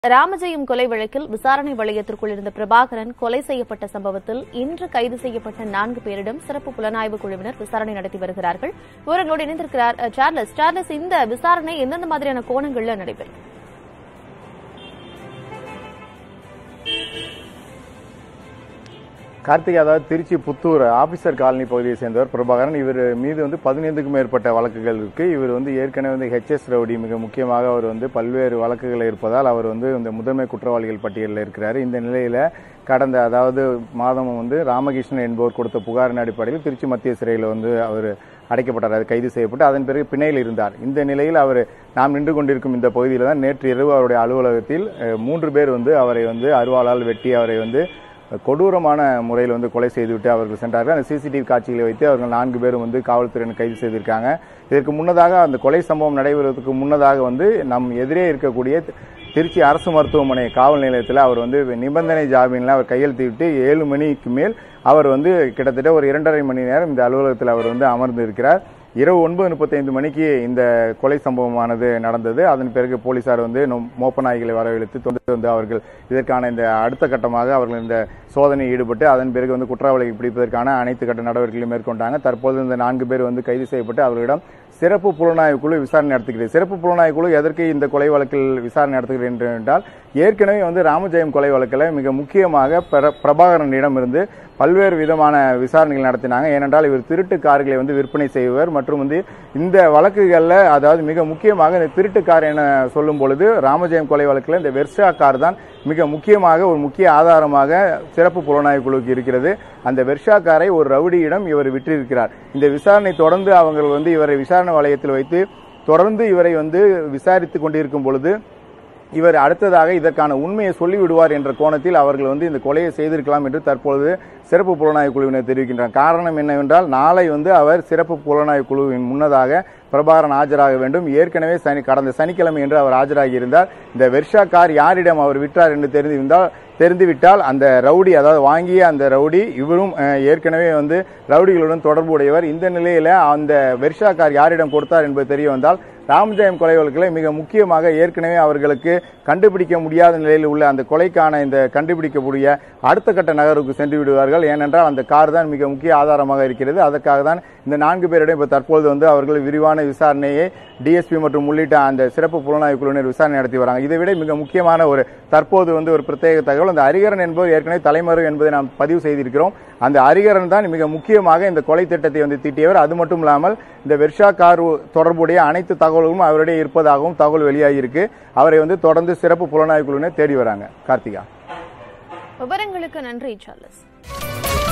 ராமஜெயம் கொலை வழக்கில் விசாரணை வளையத்திற்குள் இருந்த பிரபாகரன் கொலை செய்யப்பட்ட சம்பவத்தில் இன்று கைது செய்யப்பட்ட நான்கு பேரிடம் சிறப்பு புலனாய்வு குழுவினர் விசாரணை நடத்தி வருகிறார்கள் விவரங்களோடு இணைந்திருக்கிறார் அஹ், சார்லஸ் சார்லஸ் இந்த விசாரணை எந்தெந்த மாதிரியான கோணங்கள்ல நடைபெறும் கார்த்திக் அதாவது திருச்சி புத்தூர் ஆபீசர் காலனி பகுதியை சேர்ந்தவர் பிரபாகரன் இவர் மீது வந்து பதினைந்துக்கும் மேற்பட்ட வழக்குகள் இருக்கு இவர் வந்து ஏற்கனவே வந்து ஹெச்எஸ் ரவுடி மிக முக்கியமாக அவர் வந்து பல்வேறு வழக்குகள் இருப்பதால் அவர் வந்து இந்த முதன்மை குற்றவாளிகள் பட்டியலில் இருக்கிறார் இந்த நிலையில கடந்த அதாவது மாதம் வந்து ராமகிருஷ்ணன் என்பவர் கொடுத்த புகாரின் அடிப்படையில் திருச்சி மத்திய சிறையில் வந்து அவர் அடைக்கப்பட்டார் அது கைது செய்யப்பட்டு அதன் பிறகு பிணையில் இருந்தார் இந்த நிலையில் அவர் நாம் நின்று கொண்டிருக்கும் இந்த பகுதியில் தான் நேற்று இரவு அவருடைய அலுவலகத்தில் அஹ், மூன்று பேர் வந்து அவரை வந்து அருவாளால் வெட்டி அவரை வந்து கொடூரமான முறையில் வந்து கொலை செய்துவிட்டு அவர்கள் சென்றார்கள் அந்த சிசிடிவி காட்சிகளை வைத்து அவர்கள் நான்கு பேரும் வந்து காவல்துறையினர் கைது செய்திருக்காங்க இதற்கு முன்னதாக அந்த கொலை சம்பவம் நடைபெறுவதற்கு முன்னதாக வந்து நம் எதிரே இருக்கக்கூடிய திருச்சி அரசு மருத்துவமனை காவல் நிலையத்தில் அவர் வந்து நிபந்தனை ஜாமீனில் அவர் கையெழுத்திட்டு ஏழு மணிக்கு மேல் அவர் வந்து கிட்டத்தட்ட ஒரு இரண்டரை மணி நேரம் இந்த அலுவலகத்தில் அவர் வந்து அமர்ந்து இருக்கிறார் இரவு ஒன்பது முப்பத்தைந்து மணிக்கு இந்த கொலை சம்பவமானது நடந்தது அதன் பிறகு போலீசார் வந்து நொ- மோப்ப நாய்களை வரவழைத்து தொடர்ந்து வந்து அவர்கள் இதற்கான இந்த அடுத்த கட்டமாக அவர்கள் இந்த சோதனையில் ஈடுபட்டு அதன் பிறகு வந்து குற்றவாளிகளை பிடிப்பதற்கான அனைத்து கட்ட நடவடிக்கைகளையும் மேற்கொண்டாங்க தற்போது இந்த நான்கு பேர் வந்து கைது செய்யப்பட்டு அவர்களிடம் சிறப்பு புலனாய்வு குழு விசாரணை நடத்துகிறது சிறப்பு புலனாய்வு குழு எதற்கு இந்த கொலை வழக்கில் விசாரணை நடத்துகிறது என்றால் ஏற்கனவே வந்து ராமஜெயம் கொலை வழக்கில் மிக முக்கியமாக பிர- பிரபாகரனிடம் இருந்து பல்வேறு விதமான விசாரணைகள் நடத்தினாங்க ஏனென்றால் இவர் திருட்டு கார்களை வந்து விற்பனை செய்வர் மற்றும் வந்து இந்த வழக்குகளில் அதாவது மிக முக்கியமாக இந்த திருட்டு கார் என சொல்லும் பொழுது ராமஜெயம் கொலை வழக்கில் இந்த வெர்ஷா கார் தான் மிக முக்கியமாக ஒரு முக்கிய ஆதாரமாக சிறப்பு புலனாய்வு குழுவுக்கு இருக்கிறது அந்த வெர்ஷா காரை ஒரு ரவுடியிடம் இவர் விற்றிருக்கிறார் இந்த விசாரணை தொடர்ந்து அவங்க வந்து இவரை விசாரணை வளையத்தில் வைத்து தொடர்ந்து இவரை வந்து விசாரித்துக் கொண்டிருக்கும் பொழுது இவர் அடுத்ததாக இதற்கான உண்மையை சொல்லிவிடுவார் என்ற கோணத்தில் அவர்கள் வந்து இந்த கொலையை செய்திருக்கலாம் என்று தற்பொழுது சிறப்பு புலனாய்வு குழுவினர் தெரிவிக்கின்றனர் காரணம் என்னவென்றால் நாளை வந்து அவர் சிறப்பு புலனாய்வு குழுவின் முன்னதாக பிரபாகரன் ஆஜராக வேண்டும் ஏற்கனவே சனி கடந்த சனிக்கிழமை என்று அவர் ஆஜராகி இருந்தார் இந்த வெர்ஷா கார் யாரிடம் அவர் விற்றார் என்று தெரிந்திருந்தால் தெரிந்துவிட்டால் அந்த ரவுடி அதாவது வாங்கிய அந்த ரவுடி இவரும் அஹ், ஏற்கனவே வந்து ரவுடிகளுடன் தொடர்புடையவர் இந்த நிலையில அந்த வெர்ஷா கார் யாரிடம் கொடுத்தார் என்பது தெரிய வந்தால் ராமஜெயம் கொலை வழக்கில் மிக முக்கியமாக ஏற்கனவே அவர்களுக்கு கண்டுபிடிக்க முடியாத நிலையில் உள்ள அந்த கொலைக்கான இந்த கண்டுபிடிக்கக்கூடிய அடுத்த கட்ட நகருக்கு சென்று விடுவார்கள் ஏனென்றால் அந்த கார் தான் மிக முக்கிய ஆதாரமாக இருக்கிறது அதற்காக தான் இந்த நான்கு பேரிடம் இப்போ தற்பொழுது வந்து அவர்கள் விரிவான விசாரணையை டிஎஸ்பி மற்றும் உள்ளிட்ட அந்த சிறப்பு புலனாய்வு குழுவினர் விசாரணை நடத்தி வராங்க இதை விட மிக முக்கியமான ஒரு தற்போது வந்து ஒரு பிரத்யேக தகவல் அந்த ஹரிகரன் என்பவர் ஏற்கனவே தலைமறைவு என்பதை நாம் பதிவு செய்திருக்கிறோம் அந்த ஹரிகரன் தான் மிக முக்கியமாக இந்த கொலை திட்டத்தை வந்து தீட்டியவர் அது மட்டும் இல்லாமல் இந்த வெர்ஷா கார் தொடர்புடைய அனைத்து தகவல்களும் அவரிடையே இருப்பதாகவும் தகவல் வெளியாகி இருக்கு அவரை வந்து தொடர்ந்து சிறப்பு புலனாய்வு குழுவினர் தேடி வராங்க கார்த்திகா விவரங்களுக்கு நன்றி சார்லஸ்